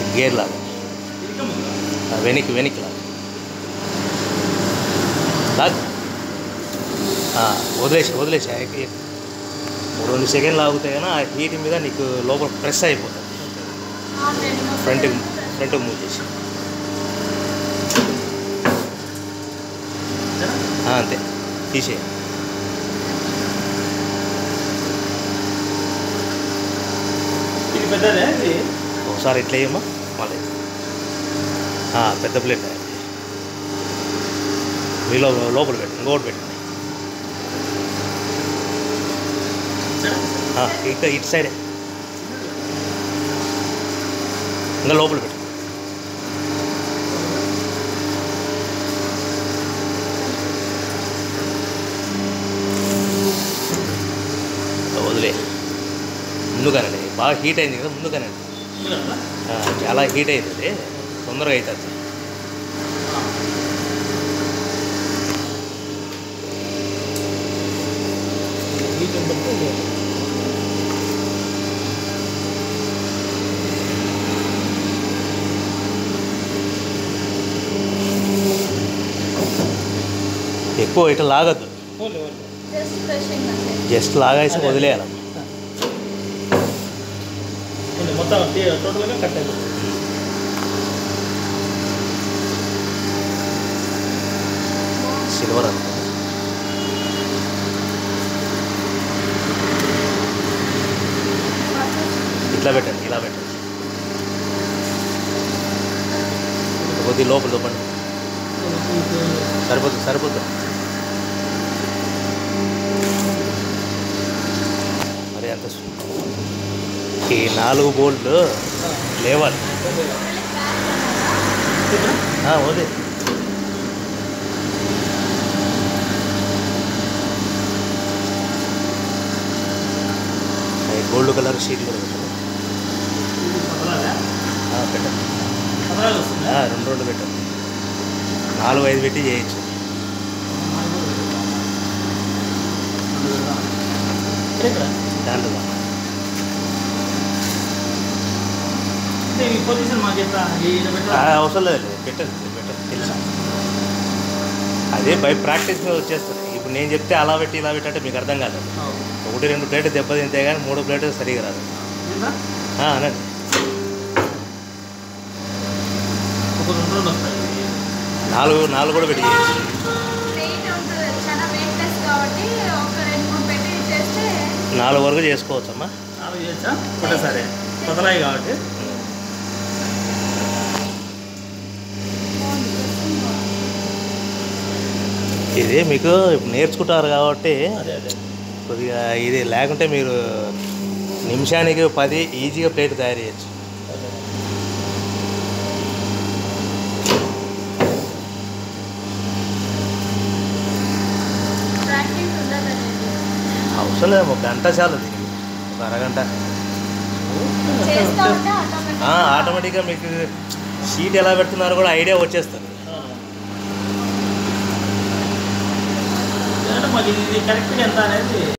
Gear లాగా ఇంకా ముందు ఆ, వెనక్కి వెనక్కి లాగా లాగ్ ఆ, వదిలేసి వదిలేసి ఆ, ఎక్కి- రెండు సెకండ్లు ఆగితే కానీ ఆ హీట్ మీద నీకు లోపల ప్రెస్ అయిపోతుంది ఫ్రంట్ ఫ్రంట్ మూవ్ చేసి ఆ, అంతే తీసేయి ఇది పెద్దదే ఇది ఒకసారి ఇట్లా వేయమ్మా మళ్ళీ ఆ, పెద్ద ప్లేట్ మీలో లోపల పెట్టు ఇంకోటి పెట్టండి ఆ, ఇటు ఇటు సైడే ఇంకా లోపల పెట్టు వదిలే ముందుగానండి బాగా హీట్ అయింది కదా ముందుగానండి ముందుగా ఆ, చాలా హీట్ అవుతుంది తొందరగా అవుతుంది హీట్ బట్టి ఎక్కువ ఇట్లా లాగద్దు ఓన్లీ ఓన్లీ జస్ట్ బ్రషింగ్ అంతే జస్ట్ లాగేసి వదిలేయాలి ఓన్లీ మొత్తం టీ- టోటల్గా కట్ అయిపోతుంది సిల్వర్ అంత ఇట్లా పెట్టండి ఇలా పెట్టండి కొద్ది లోపల చూపండి సరిపోతుంది సరిపోతుంది మరి అంత సు- ఈ నాలుగు బోల్ట్లు లేవాలి ఆ, వదిలే ఈ గోల్డ్ కలర్ షీట్ కూడా పెట్టండి పదలాగా ఆ, పెట్టండి పదలాగా వస్తుందా ఆ, రెండు రెండు పెట్టండి నాలుగు ఐదు పెట్టి చేయొచ్చు ఇక్కడ దాంట్లో అంటే ఈ పొజిషన్ మాకు ఎట్లా ఈయన ఆ, పెట్టాలా? అవసరం లేదు పెట్టండి పెట్టండి తెలుసు అదే బై ప్రాక్టీస్ మీద వచ్చేస్తుంది ఇప్పుడు నేను చెప్తే అలా పెట్టి ఇలా పెట్టి అంటే మీకు అర్థం కాదు అవును. ఒకటి రెండు ప్లేట్లు దెబ్బతింటే కానీ మూడో ప్లేట్ సరిగా రాదు ఇదా? ఆ, అనండి ఒక రెండు రెండు వస్తాయి నాలుగు నాలుగు కూడా పెట్టి చేయొచ్చు వెయిట్ ఉంటుంది చాలా వెయిట్లెస్ కాబట్టి ఒక రెండు మూడు పెట్టి చేస్తే నాలుగు వరకు చేసుకోవచ్చమ్మా నాలుగు చేయొచ్చా ఒకటేసారి పదలాయి కాబట్టి ఇది మీకు ఇప్పుడు నేర్చుకుంటారు కాబట్టి అదే అదే కొద్దిగా ఇది లేకుంటే మీరు నిమిషానికి పది ఈజీగా ప్లేట్ తయారు చేయొచ్చు అదే. ప్రాక్టీస్ ఉండదండి అవసరం లేదు ఒక గంట చాలు దీనికి ఒక అరగంట చేస్తూ ఉంటే ఆటోమేటిక్ ఆ, ఆటోమేటిక్గా మీకు షీట్ ఎలా పెడుతున్నారో కూడా ఐడియా వచ్చేస్తుంది అంటే మాకు ఇది కరెక్ట్గా ఎంత అనేది